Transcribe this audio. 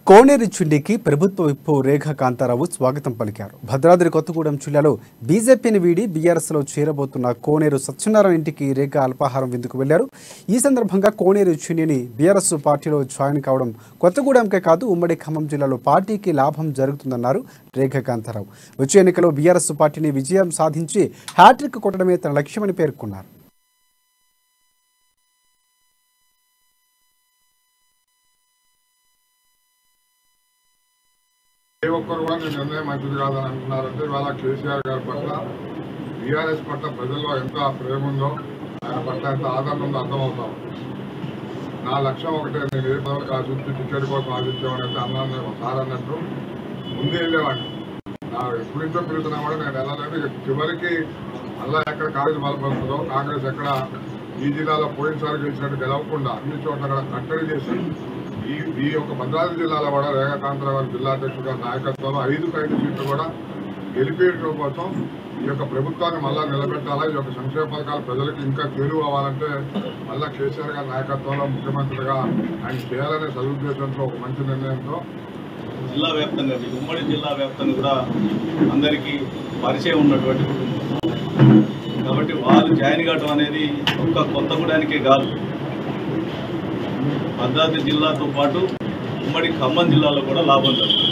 కోనేరు చుండికి ప్రభుత్వ విప్పు రేఖా కాంతారావు స్వాగతం పలికారు భద్రాద్రి కొత్తగూడెం జిల్లాలో బీజేపీని వీడి బీఆర్ఎస్లో చేరబోతున్న కోనేరు సత్యనారాయణ ఇంటికి రేఖ అల్పాహారం విందుకు వెళ్లారు ఈ సందర్భంగా కోనేరు చుండిని బీఆర్ఎస్ పార్టీలో జాయిన్ కావడం కొత్తగూడెంకే కాదు ఉమ్మడి ఖమ్మం జిల్లాలో పార్టీకి లాభం జరుగుతుందన్నారు రేఖా కాంతారావు వచ్చే ఎన్నికలో బీఆర్ఎస్ పార్టీని విజయం సాధించి హ్యాట్రిక్ కొట్టడమే తన లక్ష్యమని పేర్కొన్నారు ఏ ఒక్కరు కూడా నేను నిర్ణయం మంచిది కాదని అంటున్నారంటే ఇవాళ కేసీఆర్ గారి పట్ల టీఆర్ఎస్ పట్ల ప్రజల్లో ఎంత ప్రేమ ఉందో ఆయన పట్ల ఎంత ఆదరణ ఉందో అర్థమవుతాం నా లక్ష్యం ఒకటే నేను ఏ పదవికి ఆశించి టికెట్ కోసం ఆశించామని అన్నాను సార్ అన్నట్టు ముందే వెళ్ళేవాడిని నా ఎప్పటి నుంచో పిలుస్తున్నా కూడా నేను వెళ్ళలేదు ఇక చివరికి మళ్ళా ఎక్కడ కాంగ్రెస్ బలపడుతుందో కాంగ్రెస్ ఎక్కడ ఈ జిల్లాలో పోయినసారి గెలిచినట్టు గెలవకుండా అన్ని చోట్ల కూడా కట్టడి చేసి ఈ ఈ యొక్క భద్రాద్రి జిల్లాలో కూడా రేఖాకాంతరావు గారి జిల్లా అధ్యక్షుడు గారి నాయకత్వంలో ఐదు ఐదు సీట్లు కూడా గెలిపేయడం కోసం ఈ యొక్క ప్రభుత్వాన్ని మళ్ళా నిలబెట్టాలా ఈ యొక్క సంక్షేమ పథకాలు ప్రజలకు ఇంకా చేరువ అవ్వాలంటే మళ్ళా కేసీఆర్ గారి నాయకత్వంలో ముఖ్యమంత్రిగా ఆయన చేయాలనే సదుద్దేశంతో ఒక మంచి నిర్ణయంతో జిల్లా వ్యాప్తంగా ఈ ఉమ్మడి జిల్లా వ్యాప్తంగా కూడా అందరికీ పరిచయం ఉన్నటువంటి కుటుంబం కాబట్టి వాళ్ళు జాయిన్ కావడం అనేది ఒక్క కొత్తగూడానికే కాదు భద్రాద్రి జిల్లాతో పాటు ఉమ్మడి ఖమ్మం జిల్లాలో కూడా లాభం జరుగుతుంది